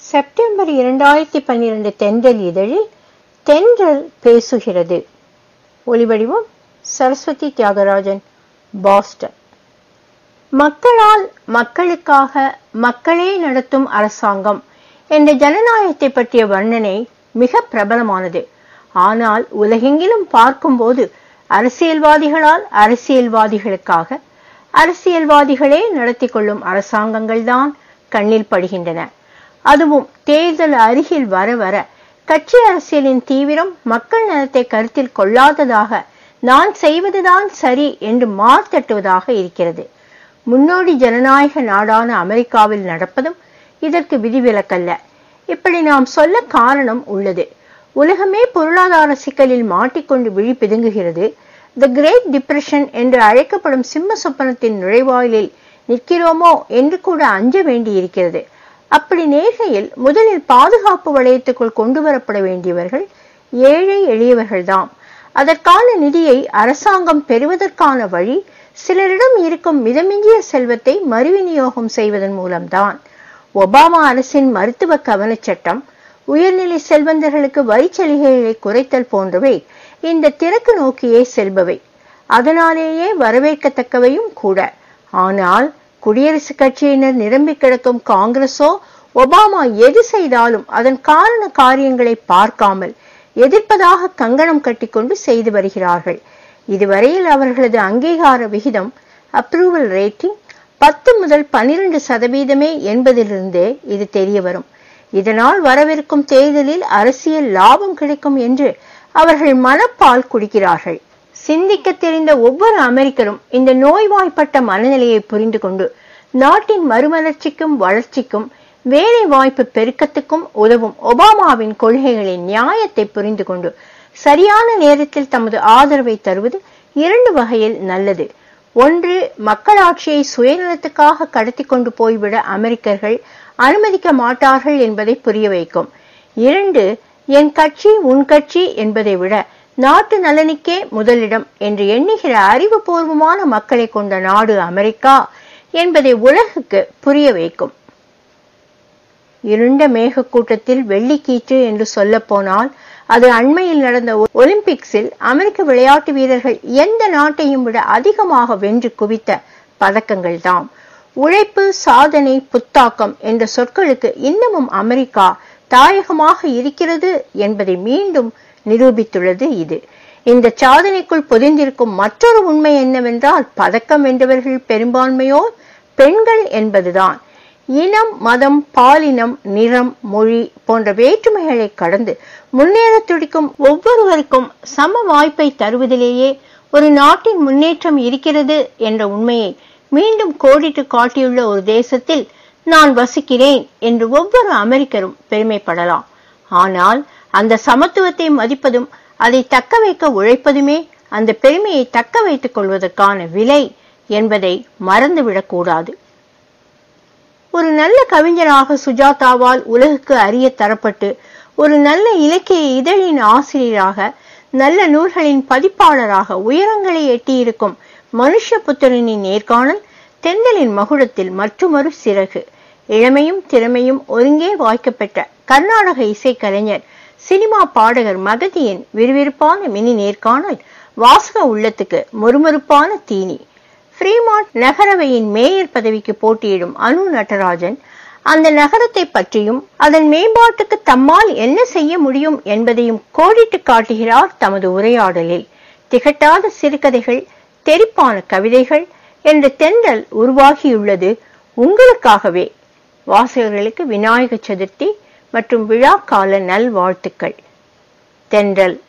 September இரண்டாயிரத்தி பன்னிரண்டு தென்றல் இதழில் தென்றல் பேசுகிறது ஒலிவடிவம் சரஸ்வதி தியாகராஜன் பாஸ்டன் மக்களால் மக்களுக்காக மக்களே நடத்தும் அரசாங்கம் என்ற ஜனநாயகத்தை பற்றிய வர்ணனை மிக பிரபலமானது ஆனால் உலகெங்கிலும் பார்க்கும்போது அரசியல்வாதிகளால் அரசியல்வாதிகளுக்காக அரசியல்வாதிகளே நடத்தி கொள்ளும் அரசாங்கங்கள்தான் கண்ணில் படுகின்றன அதுவும் தேர்தல் அருகில் வர வர கட்சி அரசியலின் தீவிரம் மக்கள் நலத்தை கருத்தில் கொள்ளாததாக நான் செய்வதுதான் சரி என்று மார்த்தட்டுவதாக இருக்கிறது முன்னோடி ஜனநாயக நாடான அமெரிக்காவில் நடப்பதும் இதற்கு விதிவிலக்கல்ல இப்படி நாம் சொல்ல காரணம் உள்ளது உலகமே பொருளாதார சிக்கலில் மாட்டிக்கொண்டு விழி பிதுங்குகிறது த கிரேட் டிப்ரெஷன் என்று அழைக்கப்படும் சிம்ம சொப்பனத்தின் நுழைவாயிலில் நிற்கிறோமோ என்று கூட அஞ்ச வேண்டியிருக்கிறது அப்படி நேர்கையில் முதலில் பாதுகாப்பு வளையத்துக்குள் கொண்டு வரப்பட வேண்டியவர்கள் ஏழை எளியவர்கள்தாம் அதற்கான நிதியை அரசாங்கம் பெறுவதற்கான வழி சிலரிடம் இருக்கும் மிதமிஞ்சிய செல்வத்தை மறுவிநியோகம் செய்வதன் மூலம்தான் ஒபாமா அரசின் மருத்துவ கவனச் சட்டம் உயர்நிலை செல்வந்தர்களுக்கு வரி சலுகைகளை குறைத்தல் போன்றவை இந்த திறக்கு நோக்கியே செல்பவை அதனாலேயே வரவேற்கத்தக்கவையும் கூட ஆனால் குடியரசுக் கட்சியினர் நிரம்பி கிடக்கும் காங்கிரஸோ ஒபாமா எது செய்தாலும் அதன் காரண காரியங்களை பார்க்காமல் எதிர்ப்பதாக கங்கணம் கட்டிக்கொண்டு செய்து வருகிறார்கள் இதுவரையில் அவர்களது அங்கீகார விகிதம் அப்ரூவல் ரேட்டிங் பத்து முதல் பனிரெண்டு சதவீதமே என்பதிலிருந்தே இது தெரிய வரும் இதனால் வரவிருக்கும் தேர்தலில் அரசியல் லாபம் கிடைக்கும் என்று அவர்கள் மனப்பால் குடிக்கிறார்கள் சிந்திக்க தெரிந்த ஒவ்வொரு அமெரிக்கரும் இந்த நோய்வாய்ப்பட்ட மனநிலையை புரிந்து கொண்டு நாட்டின் மறுமலர்ச்சிக்கும் வளர்ச்சிக்கும் வேலை வாய்ப்பு பெருக்கத்துக்கும் உதவும் ஒபாமாவின் கொள்கைகளின் நியாயத்தை புரிந்து கொண்டு சரியான நேரத்தில் தமது ஆதரவை தருவது இரண்டு வகையில் நல்லது ஒன்று மக்களாட்சியை சுயநலத்துக்காக கடத்தி கொண்டு போய்விட அமெரிக்கர்கள் அனுமதிக்க மாட்டார்கள் என்பதை புரிய வைக்கும் இரண்டு என் கட்சி உன் கட்சி என்பதை விட நாட்டு நலனுக்கே முதலிடம் என்று எண்ணுகிற அறிவுபூர்வமான மக்களை கொண்ட நாடு அமெரிக்கா என்பதை உலகுக்கு புரிய வைக்கும் இருண்ட மேகக்கூட்டத்தில் வெள்ளிக்கீற்று என்று சொல்ல போனால் அது அண்மையில் நடந்த ஒலிம்பிக்ஸில் அமெரிக்க விளையாட்டு வீரர்கள் எந்த நாட்டையும் விட அதிகமாக வென்று குவித்த பதக்கங்கள் தாம் உழைப்பு சாதனை புத்தாக்கம் என்ற சொற்களுக்கு இன்னமும் அமெரிக்கா தாயகமாக இருக்கிறது என்பதை மீண்டும் நிரூபித்துள்ளது இது இந்த சாதனைக்குள் பொதிந்திருக்கும் மற்றொரு உண்மை என்னவென்றால் பதக்கம் வென்றவர்கள் பெரும்பான்மையோர் பெண்கள் என்பதுதான் இனம் மதம் பாலினம் நிறம் மொழி போன்ற வேற்றுமைகளை கடந்து முன்னேற துடிக்கும் ஒவ்வொருவருக்கும் சம வாய்ப்பை தருவதிலேயே ஒரு நாட்டின் முன்னேற்றம் இருக்கிறது என்ற உண்மையை மீண்டும் கோடிட்டு காட்டியுள்ள ஒரு தேசத்தில் நான் வசிக்கிறேன் என்று ஒவ்வொரு அமெரிக்கரும் பெருமைப்படலாம் ஆனால் அந்த சமத்துவத்தை மதிப்பதும் அதை தக்க வைக்க உழைப்பதுமே அந்த பெருமையை தக்க வைத்துக் கொள்வதற்கான விலை என்பதை மறந்துவிடக்கூடாது ஒரு நல்ல கவிஞராக சுஜாதாவால் உலகுக்கு அறிய தரப்பட்டு ஒரு நல்ல இலக்கிய இதழின் ஆசிரியராக நல்ல நூல்களின் பதிப்பாளராக உயரங்களை எட்டியிருக்கும் மனுஷ புத்திரனின் நேர்காணல் தென்றலின் மகுடத்தில் மற்றுமொரு சிறகு இளமையும் திறமையும் ஒருங்கே வாய்க்கப்பெற்ற கர்நாடக இசைக்கலைஞர் சினிமா பாடகர் மகதியின் விறுவிறுப்பான மினி நேர்காணல் வாசக உள்ளத்துக்கு மொறுமொறுப்பான தீனி ஃப்ரீமார்ட் நகரவையின் மேயர் பதவிக்கு போட்டியிடும் அனு நடராஜன் அந்த நகரத்தை பற்றியும் அதன் மேம்பாட்டுக்கு தம்மால் என்ன செய்ய முடியும் என்பதையும் கோடிட்டு காட்டுகிறார் தமது உரையாடலில் திகட்டாத சிறுகதைகள் தெரிப்பான கவிதைகள் என்ற தென்றல் உருவாகியுள்ளது உங்களுக்காகவே வாசகர்களுக்கு விநாயக சதுர்த்தி மற்றும் விழா கால நல்வாழ்த்துக்கள் தென்றல்